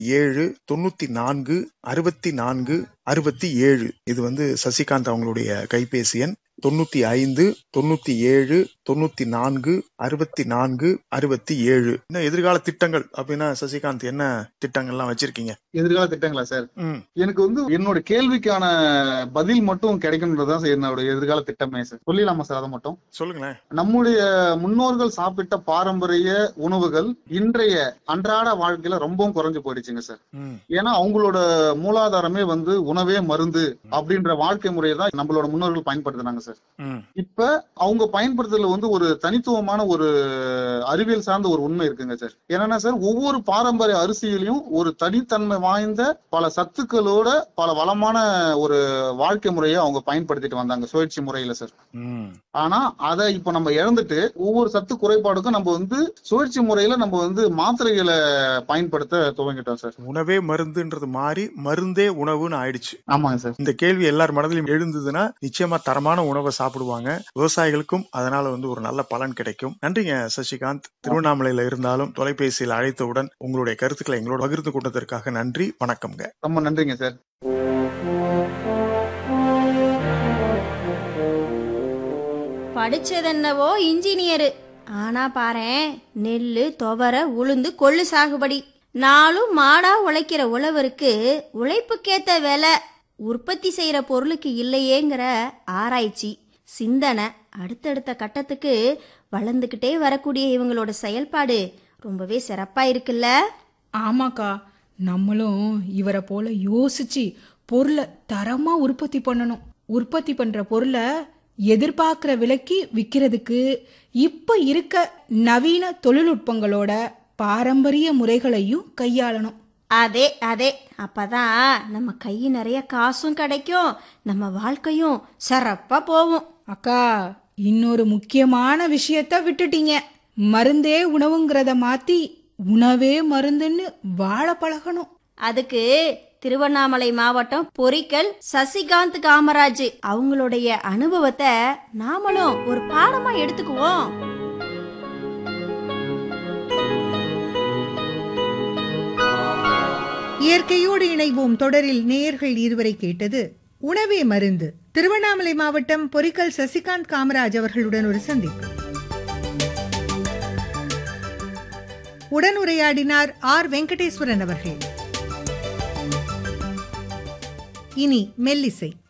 ஏழு தொண்ணூத்தி நான்கு அறுபத்தி நான்கு அறுபத்தி ஏழு இது வந்து சசிகாந்த் அவங்களுடைய கைபேசி எண் தொண்ணூத்தி ஐந்து தொண்ணூத்தி ஏழு தொண்ணூத்தி நான்கு அறுபத்தி நான்கு அறுபத்தி ஏழு என்ன எதிர்கால திட்டங்கள் அப்படின்னா சசிகாந்த் என்ன திட்டங்கள்லாம் வச்சிருக்கீங்க எதிர்கால திட்டங்களா சார் ம் எனக்கு வந்து என்னோட கேள்விக்கான பதில் மட்டும் கிடைக்கணுன்றதுதான் சார் என்னோட எதிர்கால திட்டமே சார் சொல்லிடலாமா சார் அதை மட்டும் சொல்லுங்களேன் நம்முடைய முன்னோர்கள் சாப்பிட்ட பாரம்பரிய உணவுகள் இன்றைய அன்றாட வாழ்க்கையில ரொம்பவும் குறைஞ்சு போயிடுச்சுங்க சார் ம் ஏன்னா அவங்களோட மூலாதாரமே வந்து உணவே மருந்து அப்படின்ற வாழ்க்கை முறையை தான் நம்மளோட முன்னோர்கள் பயன்படுத்தினாங்க சார் ம் இப்ப அவங்க பயன்படுத்துறதுல வந்து ஒரு தனித்துவமான ஒரு அறிவியல் சார்ந்த ஒரு உண்மை இருக்குங்க சார் என்னன்னா சார் ஒவ்வொரு பாரம்பரிய அரிசியிலையும் ஒரு தனித்தன்மை வாய்ந்த பல சத்துக்களோட பல வளமான ஒரு வாழ்க்கை முறையை அவங்க பயன்படுத்திட்டு வந்தாங்க சுழற்சி முறையில சார் ம் ஆனா அதை இப்ப நம்ம இழந்துட்டு ஒவ்வொரு சத்து குறைபாடுக்கும் நம்ம வந்து சுழற்சி முறையில நம்ம வந்து மாத்திரைகளை பயன்படுத்த துவங்கிட்டோம் சார் உணவே மருந்துன்றது மாறி மருந்தே உணவுன்னு ஆயிடுச்சு ஆமாங்க சார் இந்த கேள்வி எல்லார் மனதிலும் எழுந்ததுன்னா நிச்சயமா தரமான உணவை சாப்பிடுவாங்க விவசாயிகளுக்கும் அதனால வந்து ஒரு நல்ல பலன் கிடைக்கும் நன்றிங்க சசிகாந்த் திருவண்ணாமலையில இருந்தாலும் தொலைபேசியில் அழைத்தவுடன் உங்களுடைய கருத்துக்களை எங்களோட பகிர்ந்து கொண்டதற்காக நன்றி வணக்கம்ங்க ரொம்ப நன்றிங்க சார் படிச்சதென்னவோ இன்ஜினியரு ஆனா பாரேன் நெல்லு துவர உளுந்து கொள்ளு சாகுபடி நாளும் மாடா உழைக்கிற உழவருக்கு உழைப்புக்கேத்த விலை உற்பத்தி செய்யற பொருளுக்கு இல்லையேங்கிற ஆராய்ச்சி சிந்தனை அடுத்தடுத்த கட்டத்துக்கு வளர்ந்துக்கிட்டே வரக்கூடிய இவங்களோட செயல்பாடு ரொம்பவே சிறப்பா இருக்குல்ல ஆமாக்கா நம்மளும் இவரை போல யோசிச்சு பொருளை தரமா உற்பத்தி பண்ணணும் உற்பத்தி பண்ற பொருளை எதிர்பார்க்கிற விலைக்கு விற்கிறதுக்கு இப்ப இருக்க நவீன தொழில்நுட்பங்களோட பாரம்பரிய முறைகளையும் கையாளணும் அதே அதே அப்பதான் நம்ம கை நிறைய காசும் கிடைக்கும் நம்ம வாழ்க்கையும் சிறப்பா போகும் அக்கா இன்னொரு முக்கியமான விஷயத்த விட்டுட்டீங்க மருந்தே உணவுங்கிறத மாத்தி உணவே மருந்துன்னு வாழ பழகணும் அதுக்கு திருவண்ணாமலை மாவட்டம் பொறிக்கல் சசிகாந்த் காமராஜ் அவங்களுடைய அனுபவத்தை நாமளும் ஒரு பாடமா எடுத்துக்குவோம் இயற்கையோடு இணைவோம் தொடரில் நேயர்கள் இருவரை கேட்டது உணவே மருந்து திருவண்ணாமலை மாவட்டம் பொறிக்கல் சசிகாந்த் காமராஜ் அவர்களுடன் ஒரு சந்திப்பு உடனுரையாடினார் ஆர் வெங்கடேஸ்வரன் அவர்கள் இனி மெல்லிசை